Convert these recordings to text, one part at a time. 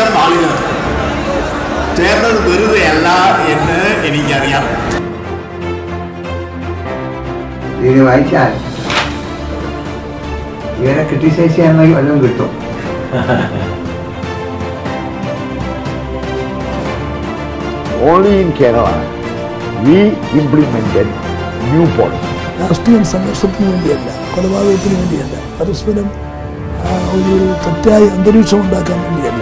ചേർന്ന ആളുകൾ ചേർന്നത് വെറുതെയല്ല എന്ന് എനിക്കറിയാം ഇത് വായിച്ചാൽ ഇവരെ ക്രിട്ടിസൈസ് ചെയ്യാൻ വല്ലതും കിട്ടും Only in Kerala, we implemented new policy. രാഷ്ട്രീയം സംഘർഷത്തിന് വേണ്ടിയല്ല കൊലപാതകത്തിന് വേണ്ടിയല്ല പരസ്പരം ആ, ഒരു തെറ്റായ അന്തരീക്ഷം ഉണ്ടാക്കാൻ വേണ്ടിയല്ല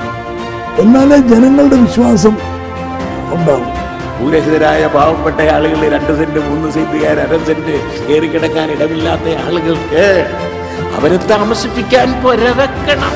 എന്നാലേ ജനങ്ങളുടെ വിശ്വാസം ഉണ്ടാകും ഭൂരഹിതരായ പാവപ്പെട്ട ആളുകൾ രണ്ട് സെന്റ് മൂന്ന് സെന്റുകാർ അര സെന്റ് കയറിക്കിടക്കാൻ ഇടമില്ലാത്ത ആളുകൾക്ക് അവരെ താമസിപ്പിക്കാൻ പൊരവെക്കണം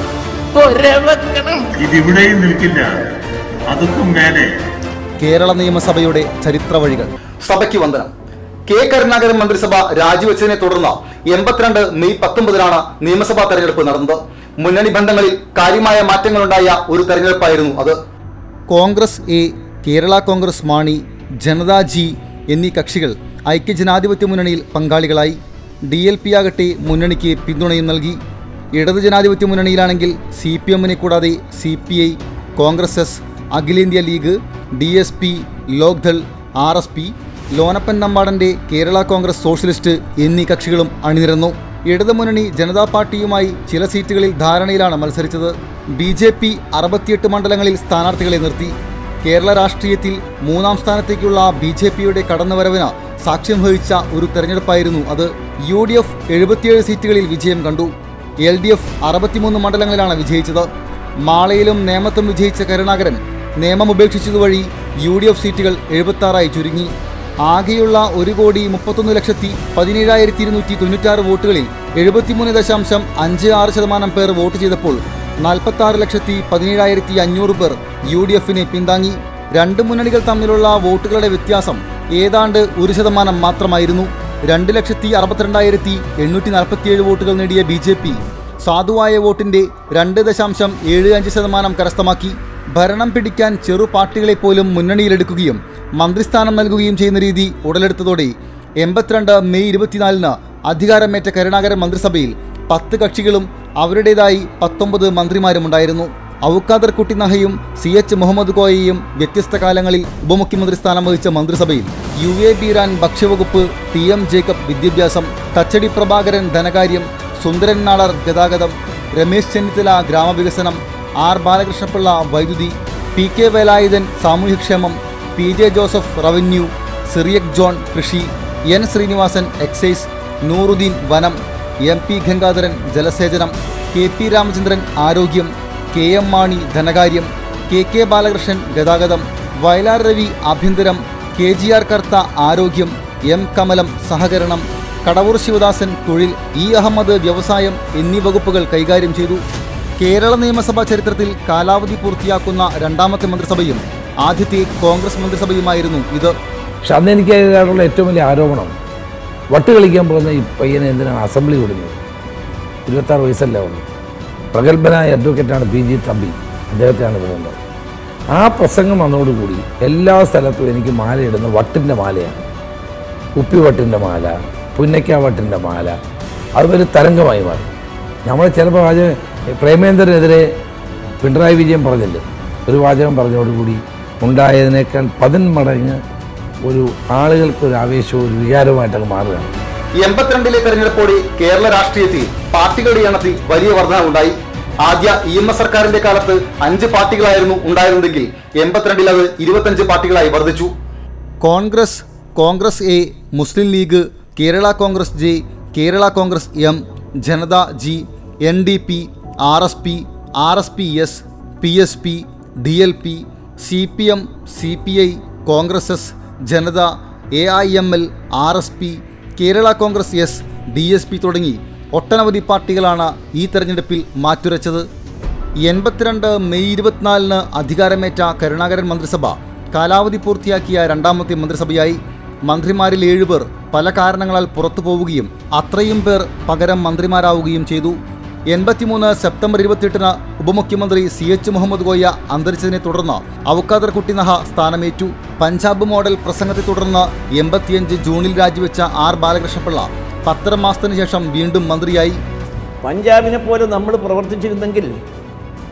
പൊരവെക്കണം ഇതിവിടെയും നിൽക്കില്ല അതൊക്കെ മേലെ കേരള നിയമസഭയുടെ ചരിത്ര വഴികൾ സഭയ്ക്ക് വന്ദനം കെ കരുണാകരൻ മന്ത്രിസഭ രാജിവെച്ചതിനെ തുടർന്ന് എൺപത്തിരണ്ട് മെയ് പത്തൊമ്പതിനാണ് നിയമസഭാ തെരഞ്ഞെടുപ്പ് നടന്നത് മുന്നണി ബന്ധങ്ങളിൽ കാര്യമായ മാറ്റങ്ങളുണ്ടായ ഒരു തെരഞ്ഞെടുപ്പായിരുന്നു അത് കോൺഗ്രസ് എ കേരള കോൺഗ്രസ് മാണി ജനതാ ജി എന്നീ കക്ഷികൾ ഐക്യജനാധിപത്യ മുന്നണിയിൽ പങ്കാളികളായി ഡി എൽ പി ആകട്ടെ മുന്നണിക്ക് പിന്തുണയും നൽകി ഇടത് ജനാധിപത്യ മുന്നണിയിലാണെങ്കിൽ സി പി എമ്മിനെ കൂടാതെ C P I Congress S അഖിലേന്ത്യാ League D S P Lokdal R S P Lonappan നമ്പാടൻ്റെ കേരള കോൺഗ്രസ് സോഷ്യലിസ്റ്റ് എന്നീ കക്ഷികളും അണിനിരന്നു ഇടതുമുന്നണി ജനതാ പാർട്ടിയുമായി ചില സീറ്റുകളിൽ ധാരണയിലാണ് മത്സരിച്ചത് ബി ജെ പി അറുപത്തിയെട്ട് മണ്ഡലങ്ങളിൽ സ്ഥാനാർത്ഥികളെ നിർത്തി കേരള രാഷ്ട്രീയത്തിൽ മൂന്നാം സ്ഥാനത്തേക്കുള്ള ബി ജെ പിയുടെ കടന്നുവരവിന് സാക്ഷ്യം വഹിച്ച ഒരു തെരഞ്ഞെടുപ്പായിരുന്നു അത് യു ഡി എഫ് എഴുപത്തിയേഴ് സീറ്റുകളിൽ വിജയം കണ്ടു എൽ ഡി എഫ് അറുപത്തിമൂന്ന് മണ്ഡലങ്ങളിലാണ് വിജയിച്ചത് മാളയിലും നേമത്തും വിജയിച്ച കരുണാകരൻ നിയമം ഉപേക്ഷിച്ചതുവഴി യു ഡി എഫ് സീറ്റുകൾ എഴുപത്താറായി ചുരുങ്ങി ആകെയുള്ള ഒരു കോടി മുപ്പത്തൊന്ന് ലക്ഷത്തി പതിനേഴായിരത്തി ഇരുന്നൂറ്റി തൊണ്ണൂറ്റാറ് വോട്ടുകളിൽ എഴുപത്തിമൂന്ന് ദശാംശം അഞ്ച് ആറ് ശതമാനം പേർ വോട്ട് ചെയ്തപ്പോൾ നാൽപ്പത്താറ് ലക്ഷത്തി പതിനേഴായിരത്തി അഞ്ഞൂറ് പേർ യു ഡി എഫിനെ പിന്താങ്ങി രണ്ട് മുന്നണികൾ തമ്മിലുള്ള വോട്ടുകളുടെ വ്യത്യാസം ഏതാണ്ട് ഒരു ശതമാനം മാത്രമായിരുന്നു രണ്ട് ലക്ഷത്തി അറുപത്തിരണ്ടായിരത്തി എണ്ണൂറ്റി നാൽപ്പത്തിയേഴ് വോട്ടുകൾ നേടിയ ബി ജെ പി സാധുവായ വോട്ടിന്റെ രണ്ട് ദശാംശം ഏഴ് അഞ്ച് ശതമാനം കരസ്ഥമാക്കി ഭരണം പിടിക്കാൻ ചെറു പാർട്ടികളെ പോലും മുന്നണിയിലെടുക്കുകയും മന്ത്രിസ്ഥാനം നൽകുകയും ചെയ്യുന്ന രീതി ഉടലെടുത്തതോടെ എൺപത്തിരണ്ട് മെയ് ഇരുപത്തിനാലിന് അധികാരമേറ്റ കരുണാകരൻ മന്ത്രിസഭയിൽ പത്ത് കക്ഷികളും അവരുടേതായി പത്തൊമ്പത് മന്ത്രിമാരുമുണ്ടായിരുന്നു ഔക്കാദർ കുട്ടി നഹയും സി എച്ച് മുഹമ്മദ് കോയയും വ്യത്യസ്ത കാലങ്ങളിൽ ഉപമുഖ്യമന്ത്രി സ്ഥാനം വഹിച്ച മന്ത്രിസഭയിൽ യു എ ബീരാൻ ഭക്ഷ്യവകുപ്പ് ടി എം ജേക്കബ് വിദ്യാഭ്യാസം തച്ചടി പ്രഭാകരൻ ധനകാര്യം സുന്ദരൻ നാടർ ഗതാഗതം രമേശ് ചെന്നിത്തല ഗ്രാമവികസനം ആർ ബാലകൃഷ്ണപിള്ള വൈദ്യുതി പി കെ വേലായുധൻ സാമൂഹ്യക്ഷേമം P J Joseph revenue Cyriac John കൃഷി എൻ ശ്രീനിവാസൻ എക്സൈസ് നൂറുദ്ദീൻ വനം എം പി ഗംഗാധരൻ ജലസേചനം കെ പി രാമചന്ദ്രൻ ആരോഗ്യം കെ എം മാണി ധനകാര്യം കെ കെ ബാലകൃഷ്ണൻ ഗതാഗതം വയലാർ രവി ആഭ്യന്തരം കെ ജി ആർ കർത്ത ആരോഗ്യം എം കമലം സഹകരണം കടവൂർ ശിവദാസൻ തൊഴിൽ ഇ അഹമ്മദ് വ്യവസായം എന്നീ വകുപ്പുകൾ കൈകാര്യം ചെയ്തു കേരള നിയമസഭാ ചരിത്രത്തിൽ കാലാവധി പൂർത്തിയാക്കുന്ന രണ്ടാമത്തെ മന്ത്രിസഭയും ആദ്യത്തെ കോൺഗ്രസ് മന്ത്രിസഭയുമായിരുന്നു ഇത് പക്ഷെ അന്ന് എനിക്ക് അതിനോടുള്ള ഏറ്റവും വലിയ ആരോപണം വട്ട് കളിക്കാൻ പോകുന്ന ഈ പയ്യനെ എന്തിനാണ് അസംബ്ലി വിടുന്നത് ഇരുപത്താറ് വയസ്സല്ല ഉള്ളൂ പ്രഗത്ഭനായ അഡ്വക്കേറ്റാണ് പി ജി തമ്പി അദ്ദേഹത്തെയാണ് വിടുന്നത് ആ പ്രസംഗം വന്നതോടുകൂടി എല്ലാ സ്ഥലത്തും എനിക്ക് മാലയിടുന്ന വട്ടിൻ്റെ മാലയാണ് കുപ്പിവട്ടിൻ്റെ മാല പുന്നയ്ക്ക വട്ടിൻ്റെ മാല അത് ഒരു തരംഗമായി മാറി നമ്മൾ ചിലപ്പോൾ വാചകം പ്രേമേന്ദ്രനെതിരെ പിണറായി വിജയൻ പറഞ്ഞില്ലേ ഒരു വാചകം പറഞ്ഞതോടുകൂടി ഉണ്ടായതിനേക്കാൾ പതിന്മടങ്ങ് ഒരു ആളുകൾക്ക് ഒരു ആവേശവും ഒരു വികാരവുമായിട്ടങ്ങ് മാറുകയാണ് എൺപത്തിരണ്ടിലെ തെരഞ്ഞെടുപ്പോടെ കേരള രാഷ്ട്രീയത്തിൽ പാർട്ടികളുടെ എണ്ണത്തിൽ വലിയ വർധനവുണ്ടായി ആദ്യ ഇ എം എസ് സർക്കാരിന്റെ കാലത്ത് അഞ്ച് പാർട്ടികളായിരുന്നു ഉണ്ടായിരുന്നെങ്കിൽ എൺപത്തിരണ്ടിൽ അത് ഇരുപത്തഞ്ച് പാർട്ടികളായി വർദ്ധിച്ചു Congress Congress A Muslim League Kerala Congress J Kerala Congress M Janata G N D P R S P R S P S P S P D L P C P M C P I Congress S Janata A I M L R S P Kerala Congress S D S P തുടങ്ങി ഒട്ടനവധി പാർട്ടികളാണ് ഈ തെരഞ്ഞെടുപ്പിൽ മാറ്റുരച്ചത് എൺപത്തിരണ്ട് May ഇരുപത്തിനാലിന് അധികാരമേറ്റ കരുണാകരൻ മന്ത്രിസഭ കാലാവധി പൂർത്തിയാക്കിയ രണ്ടാമത്തെ മന്ത്രിസഭയായി മന്ത്രിമാരിൽ ഏഴുപേർ പല കാരണങ്ങളാൽ പുറത്തു പോവുകയും അത്രയും പേർ പകരം മന്ത്രിമാരാവുകയും ചെയ്തു എൺപത്തിമൂന്ന് സെപ്റ്റംബർ ഇരുപത്തിയെട്ടിന് ഉപമുഖ്യമന്ത്രി സി എച്ച് മുഹമ്മദ് കോയ അന്തരിച്ചതിനെ തുടർന്ന് ഔക്കാദർ കുട്ടിനഹ സ്ഥാനമേറ്റു പഞ്ചാബ് മോഡൽ പ്രസംഗത്തെ തുടർന്ന് എൺപത്തിയഞ്ച് ജൂണിൽ രാജിവെച്ച ആർ ബാലകൃഷ്ണപിള്ള പത്തര മാസത്തിന് ശേഷം വീണ്ടും മന്ത്രിയായി പഞ്ചാബിനെ പോലെ നമ്മൾ പ്രവർത്തിച്ചിരുന്നെങ്കിൽ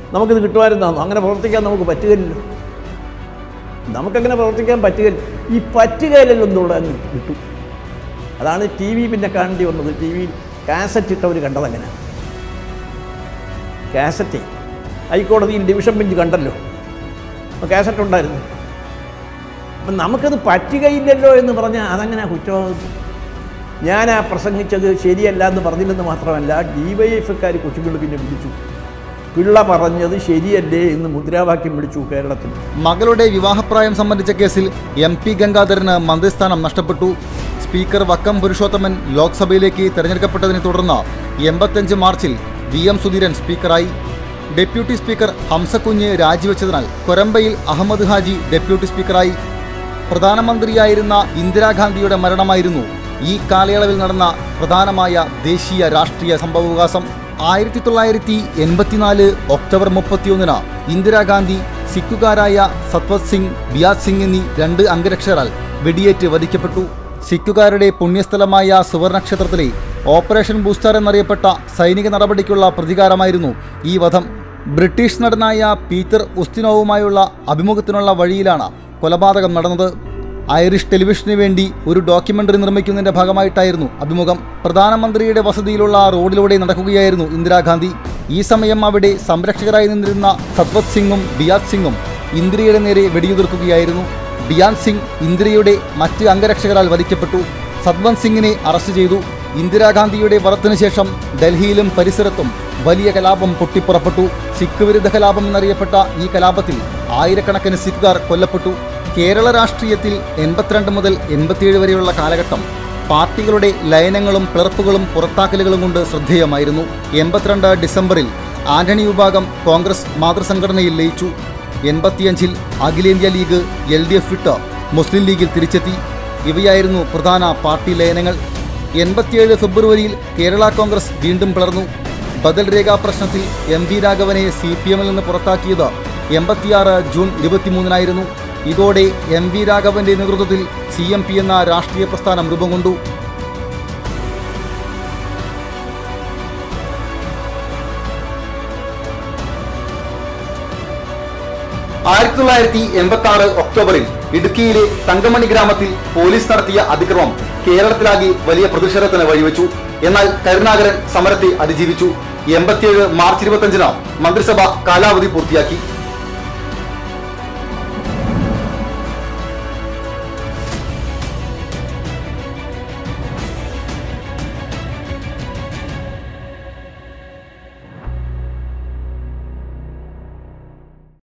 നമുക്കിത് കിട്ടുമായിരുന്നാണോ അങ്ങനെ പ്രവർത്തിക്കാൻ നമുക്ക് പറ്റുകയില്ലല്ലോ നമുക്കങ്ങനെ പ്രവർത്തിക്കാൻ പറ്റുകയില്ല ഈ പറ്റുകയില്ലല്ലോ അങ്ങ് കിട്ടും അതാണ് ടി വി പിന്നെ കാണേണ്ടി വന്നത് ടി വിയിൽ കാസറ്റ് ഇട്ടവർ കണ്ടതങ്ങനെ കാസറ്റ് ഹൈക്കോടതിയിൽ ഡിവിഷൻ ബെഞ്ച് കണ്ടല്ലോ അപ്പോൾ കാസറ്റ് ഉണ്ടായിരുന്നു അപ്പം നമുക്കത് പറ്റുകയില്ലല്ലോ എന്ന് പറഞ്ഞാൽ അതങ്ങനെ കുറ്റമാകും ഞാൻ ആ പ്രസംഗിച്ചത് ശരിയല്ല എന്ന് പറഞ്ഞില്ലെന്ന് മാത്രമല്ല ഡി വൈ എഫ്ക്കാർ കൊച്ചുകൾ പിന്നെ വിളിച്ചു പിള്ള പറഞ്ഞത് ശരിയല്ലേ എന്ന് മുദ്രാവാക്യം വിളിച്ചു കേരളത്തിൽ മകളുടെ വിവാഹപ്രായം സംബന്ധിച്ച കേസിൽ എം പി ഗംഗാധരന് മന്ത്രിസ്ഥാനം നഷ്ടപ്പെട്ടു സ്പീക്കർ വക്കം പുരുഷോത്തമൻ ലോക്സഭയിലേക്ക് തെരഞ്ഞെടുക്കപ്പെട്ടതിനെ തുടർന്ന് എൺപത്തഞ്ച് മാർച്ചിൽ വി എം സുധീരൻ സ്പീക്കറായി ഡെപ്യൂട്ടി സ്പീക്കർ ഹംസക്കുഞ്ഞ് രാജിവെച്ചതിനാൽ കൊരമ്പയിൽ അഹമ്മദ് ഹാജി ഡെപ്യൂട്ടി സ്പീക്കറായി പ്രധാനമന്ത്രിയായിരുന്ന ഇന്ദിരാഗാന്ധിയുടെ മരണമായിരുന്നു ഈ കാലയളവിൽ നടന്ന പ്രധാനമായ ദേശീയ രാഷ്ട്രീയ സംഭവവികാസം ആയിരത്തി തൊള്ളായിരത്തി എൺപത്തിനാല് ഒക്ടോബർ മുപ്പത്തിയൊന്നിന് ഇന്ദിരാഗാന്ധി സിഖുകാരായ സത്വത് സിംഗ് ബിയാസ് സിംഗ് എന്നീ രണ്ട് അംഗരക്ഷരാൽ വെടിയേറ്റ് വധിക്കപ്പെട്ടു സിഖുകാരുടെ പുണ്യസ്ഥലമായ സുവർണക്ഷേത്രത്തിലെ ഓപ്പറേഷൻ ബൂസ്റ്റർ എന്നറിയപ്പെട്ട സൈനിക നടപടിക്കുള്ള പ്രതികാരമായിരുന്നു ഈ വധം ബ്രിട്ടീഷ് നടനായ പീറ്റർ ഉസ്തിനോവുമായുള്ള അഭിമുഖത്തിനുള്ള വഴിയിലാണ് കൊലപാതകം നടന്നത് ഐറിഷ് ടെലിവിഷന് വേണ്ടി ഒരു ഡോക്യുമെന്ററി നിർമ്മിക്കുന്നതിന്റെ ഭാഗമായിട്ടായിരുന്നു അഭിമുഖം പ്രധാനമന്ത്രിയുടെ വസതിയിലുള്ള റോഡിലൂടെ നടക്കുകയായിരുന്നു ഇന്ദിരാഗാന്ധി ഈ സമയം അവിടെ സംരക്ഷകരായി നിന്നിരുന്ന സത്വത് സിംഗും ബിയാസ് സിംഗും ഇന്ദിരയുടെ നേരെ വെടിയുതിർക്കുകയായിരുന്നു ബിയാൻ സിംഗ് ഇന്ദിരയുടെ മറ്റ് അംഗരക്ഷകരാൽ വധിക്കപ്പെട്ടു സത്വന്ത് സിംഗിനെ അറസ്റ്റ് ചെയ്തു ഇന്ദിരാഗാന്ധിയുടെ വധത്തിനു ശേഷം ഡൽഹിയിലും പരിസരത്തും വലിയ കലാപം പൊട്ടിപ്പുറപ്പെട്ടു സിഖ് വിരുദ്ധ കലാപം എന്നറിയപ്പെട്ട ഈ കലാപത്തിൽ ആയിരക്കണക്കിന് സിഖുകാർ കൊല്ലപ്പെട്ടു കേരള രാഷ്ട്രീയത്തിൽ എൺപത്തിരണ്ട് മുതൽ എൺപത്തിയേഴ് വരെയുള്ള കാലഘട്ടം പാർട്ടികളുടെ ലയനങ്ങളും പിളർപ്പുകളും പുറത്താക്കലുകളും കൊണ്ട് ശ്രദ്ധേയമായിരുന്നു എൺപത്തിരണ്ട് ഡിസംബറിൽ ആന്റണി വിഭാഗം കോൺഗ്രസ് മാതൃസംഘടനയിൽ ലയിച്ചു എൺപത്തിയഞ്ചിൽ അഖിലേന്ത്യാ ലീഗ് എൽ ഡി എഫ് വിട്ട് മുസ്ലിം ലീഗിൽ തിരിച്ചെത്തി ഇവയായിരുന്നു പ്രധാന പാർട്ടി ലയനങ്ങൾ എൺപത്തിയേഴ് ഫെബ്രുവരിയിൽ കേരള കോൺഗ്രസ് വീണ്ടും പിളർന്നു ബദൽ രേഖാ പ്രശ്നത്തിൽ എം വി രാഘവനെ സി പി എമ്മിൽ നിന്ന് പുറത്താക്കിയത് എൺപത്തിയാറ് ജൂൺ ഇരുപത്തിമൂന്നിനായിരുന്നു ഇതോടെ എം വി രാഘവന്റെ നേതൃത്വത്തിൽ സി എം പി എന്ന രാഷ്ട്രീയ പ്രസ്ഥാനം രൂപം കൊണ്ടു ആയിരത്തി തൊള്ളായിരത്തി എൺപത്തി ആറ് ഒക്ടോബറിൽ ഇടുക്കിയിലെ തങ്കമണി ഗ്രാമത്തിൽ പോലീസ് നടത്തിയ അതിക്രമം കേരളത്തിലാകെ വലിയ പ്രതിഷേധത്തിന് വഴിവെച്ചു എന്നാൽ കരുണാകരൻ സമരത്തെ അതിജീവിച്ചു എൺപത്തിയേഴ് മാർച്ച് ഇരുപത്തഞ്ചിന് മന്ത്രിസഭ കാലാവധി പൂർത്തിയാക്കി